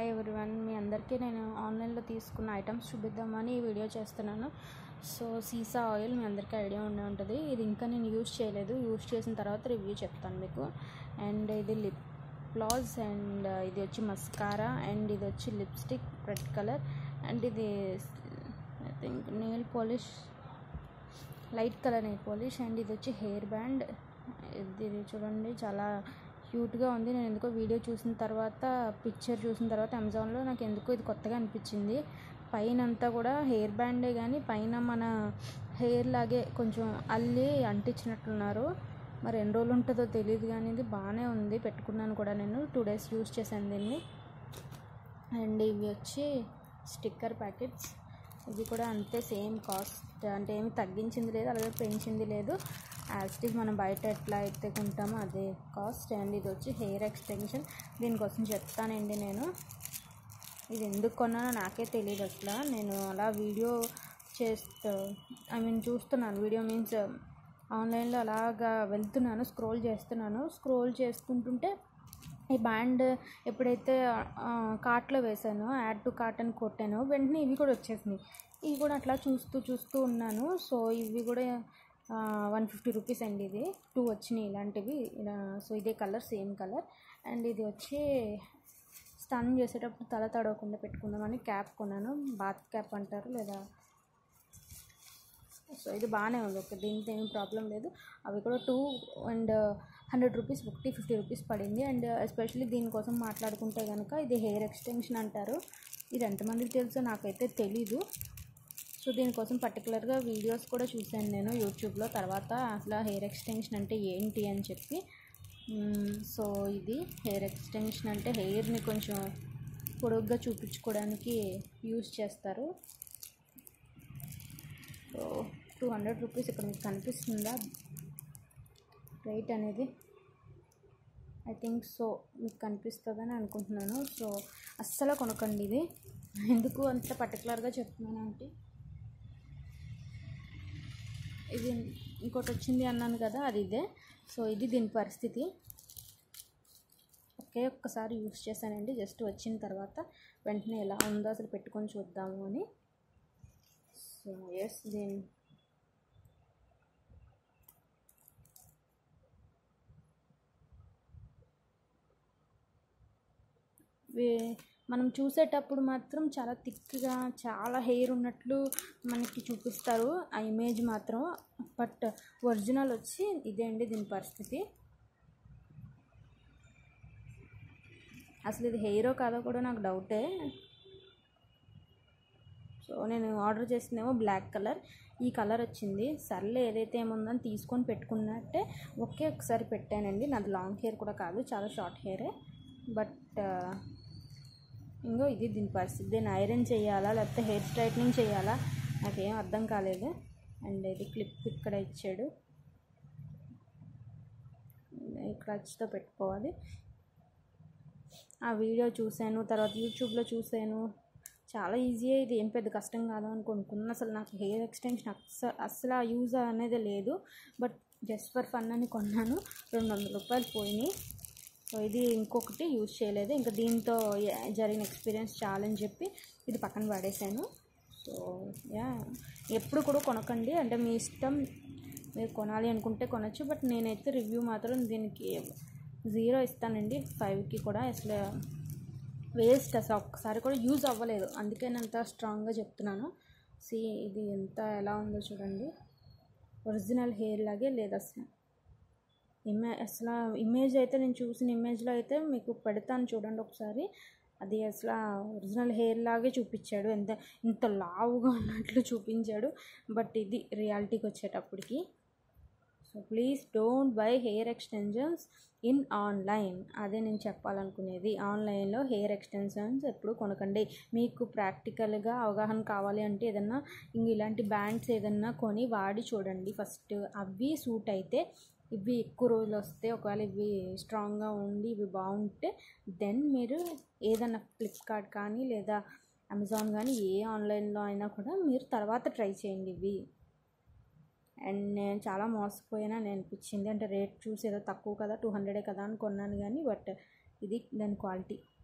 hi everyone మీ అందరికీ నేను ఆన్లైన్లో తీసుకున్న ఐటమ్స్ చూపిద్దామని ఈ వీడియో చేస్తున్నాను సో సీసా ఆయిల్ మీ అందరికీ ఐడియా ఉండే ఉంటుంది ఇది ఇంకా నేను యూజ్ చేయలేదు యూజ్ చేసిన తర్వాత రివ్యూ చెప్తాను మీకు అండ్ ఇది లిప్ గ్లాస్ అండ్ ఇది వచ్చి మస్కారా అండ్ ఇది వచ్చి లిప్స్టిక్ రెడ్ కలర్ అండ్ ఇది I think nail polish light colour nail polish and ఇది వచ్చి హెయిర్ బ్యాండ్ ఇది చూడండి చాలా క్యూట్గా ఉంది నేను ఎందుకో వీడియో చూసిన తర్వాత పిక్చర్ చూసిన తర్వాత అమెజాన్లో నాకు ఎందుకో ఇది కొత్తగా అనిపించింది పైన అంతా కూడా హెయిర్ బ్యాండే కానీ పైన మన హెయిర్ లాగే కొంచెం అల్లి అంటించినట్లున్నారు మరి ఎన్ని రోజులు ఉంటుందో తెలియదు కానీ ఇది బాగానే ఉంది పెట్టుకున్నాను కూడా నేను టూ డేస్ యూస్ చేశాను దీన్ని అండ్ ఇవి వచ్చి స్టిక్కర్ ప్యాకెట్స్ ఇది కూడా అంతే సేమ్ కాస్ట్ అంటే ఏమి తగ్గించింది లేదు అలాగే పెంచింది లేదు యాజ్ మనం బయట ఎట్లా అయితే కొంటామో అదే కాస్ట్ అండ్ ఇది వచ్చి హెయిర్ ఎక్స్టెన్షన్ దీనికోసం చెప్తానండి నేను ఇది ఎందుకు కొన్నానో నాకే తెలియదు అసలు నేను అలా వీడియో చేస్తూ ఐ మీన్ చూస్తున్నాను వీడియో మీన్స్ ఆన్లైన్లో అలాగా వెళ్తున్నాను స్క్రోల్ చేస్తున్నాను స్క్రోల్ చేసుకుంటుంటే ఈ బ్యాండ్ ఎప్పుడైతే కార్ట్లో వేసానో యాడ్ టు కార్ట్ అని కొట్టానో వెంటనే ఇవి కూడా వచ్చేసినాయి ఇవి కూడా అట్లా చూస్తూ చూస్తూ ఉన్నాను సో ఇవి కూడా వన్ ఫిఫ్టీ రూపీస్ అండి ఇది టూ వచ్చినాయి ఇలాంటివి ఇలా సో ఇదే కలర్ సేమ్ కలర్ అండ్ ఇది వచ్చి స్నానం చేసేటప్పుడు తల తడవకుండా పెట్టుకుందామని క్యాప్ కొన్నాను బాత్ క్యాప్ అంటారు లేదా సో ఇది బాగానే ఉంది ఓకే దీంతో ఏం ప్రాబ్లం లేదు అవి కూడా two and hundred rupees fifty fifty rupees పడింది అండ్ ఎస్పెషల్లీ దీనికోసం మాట్లాడుకుంటే కనుక ఇది హెయిర్ ఎక్స్టెన్షన్ అంటారు ఇది ఎంతమందికి తెలుసో నాకైతే తెలీదు సో దీనికోసం పర్టికులర్గా వీడియోస్ కూడా చూశాను నేను యూట్యూబ్లో తర్వాత అసలు హెయిర్ ఎక్స్టెన్షన్ అంటే ఏంటి అని చెప్పి సో ఇది హెయిర్ ఎక్స్టెన్షన్ అంటే హెయిర్ని కొంచెం పొడుగ్గా చూపించుకోవడానికి యూజ్ చేస్తారు సో టూ హండ్రెడ్ రూపీస్ ఇక్కడ మీకు కనిపిస్తుందా రేట్ అనేది ఐ థింక్ సో మీకు కనిపిస్తుందని అనుకుంటున్నాను సో అస్సలు కొనకండి ఇది ఎందుకు అంత పర్టికులర్గా చెప్తున్నాను అంటే ఇది ఇంకోటి వచ్చింది అన్నాను కదా అది ఇదే సో ఇది దీని పరిస్థితి ఒకే ఒక్కసారి యూస్ చేశానండి జస్ట్ వచ్చిన తర్వాత వెంటనే ఎలా ఉందో అసలు పెట్టుకొని చూద్దాము అని సో ఎస్ దీని మనం చూసేటప్పుడు మాత్రం చాలా థిక్గా చాలా హెయిర్ ఉన్నట్లు మనకి చూపిస్తారు ఆ ఇమేజ్ మాత్రం బట్ ఒరిజినల్ వచ్చి ఇదే అండి దీని పరిస్థితి అసలు ఇది హెయిరో కాదో కూడా నాకు డౌటే సో నేను ఆర్డర్ చేసిందేమో బ్లాక్ కలర్ ఈ కలర్ వచ్చింది సర్లే ఏదైతే ఏముందని తీసుకొని పెట్టుకున్నట్టే ఒకే ఒకసారి పెట్టానండి నాది లాంగ్ హెయిర్ కూడా కాదు చాలా షార్ట్ హెయిరే బట్ ఇంకో ఇది దీని పరిస్థితి దీన్ని ఐరన్ చేయాలా లేకపోతే హెయిర్ స్ట్రైట్నింగ్ చేయాలా నాకేం అర్థం కాలేదు అండ్ ఇది క్లిప్ ఇక్కడ ఇచ్చాడు క్లచ్తో పెట్టుకోవాలి ఆ వీడియో చూశాను తర్వాత యూట్యూబ్లో చూశాను చాలా ఈజీయే ఇది ఏం పెద్ద కష్టం కాదు అని కొనుక్కున్నాను అసలు నాకు హెయిర్ ఎక్స్టెన్షన్ అస్సలు అసలు యూజ్ అనేది లేదు బట్ జస్ట్ ఫర్ ఫన్ అని కొన్నాను రెండు వందల రూపాయలు పోయినాయి సో ఇది ఇంకొకటి యూజ్ చేయలేదు ఇంకా దీంతో జరిగిన ఎక్స్పీరియన్స్ చాలని చెప్పి ఇది పక్కన పడేసాను సో యా ఎప్పుడు కూడా కొనకండి అంటే మీ ఇష్టం మీరు కొనాలి అనుకుంటే కొనచ్చు బట్ నేనైతే రివ్యూ మాత్రం దీనికి జీరో ఇస్తానండి ఫైవ్కి కూడా అసలు వేస్ట్ అసలు ఒక్కసారి కూడా యూజ్ అవ్వలేదు అందుకే నేను అంత స్ట్రాంగ్గా చెప్తున్నాను సి ఇది ఎంత ఎలా ఉందో చూడండి ఒరిజినల్ హెయిర్ లాగే లేదు అసలు ఇమే అసలు ఇమేజ్ అయితే నేను చూసిన ఇమేజ్లో అయితే మీకు పెడతాను చూడండి ఒకసారి అది అసలు ఒరిజినల్ హెయిర్ లాగే చూపించాడు ఎంత ఇంత లావుగా ఉన్నట్లు చూపించాడు బట్ ఇది రియాలిటీకి వచ్చేటప్పటికి so please don't buy hair extensions in online అదే నేను చెప్పాలనుకునేది ఆన్లైన్లో హెయిర్ ఎక్స్టెన్షన్స్ ఎప్పుడు కొనకండి మీకు ప్రాక్టికల్గా అవగాహన కావాలి అంటే ఏదన్నా ఇంక ఇలాంటి బ్యాండ్స్ ఏదన్నా కొని వాడి చూడండి ఫస్ట్ అవి సూట్ అయితే ఇవి ఎక్కువ రోజులు వస్తే ఒకవేళ ఇవి స్ట్రాంగ్గా ఉండి ఇవి బాగుంటే దెన్ మీరు ఏదైనా ఫ్లిప్కార్ట్ కానీ లేదా అమెజాన్ కానీ ఏ ఆన్లైన్లో అయినా కూడా మీరు తర్వాత ట్రై చేయండి ఇవి అండ్ నేను చాలా మోసపోయానని అనిపించింది అంటే రేట్ చూసి ఏదో తక్కువ కదా టూ హండ్రెడే కదా అని కొన్నాను కానీ బట్ ఇది దాని క్వాలిటీ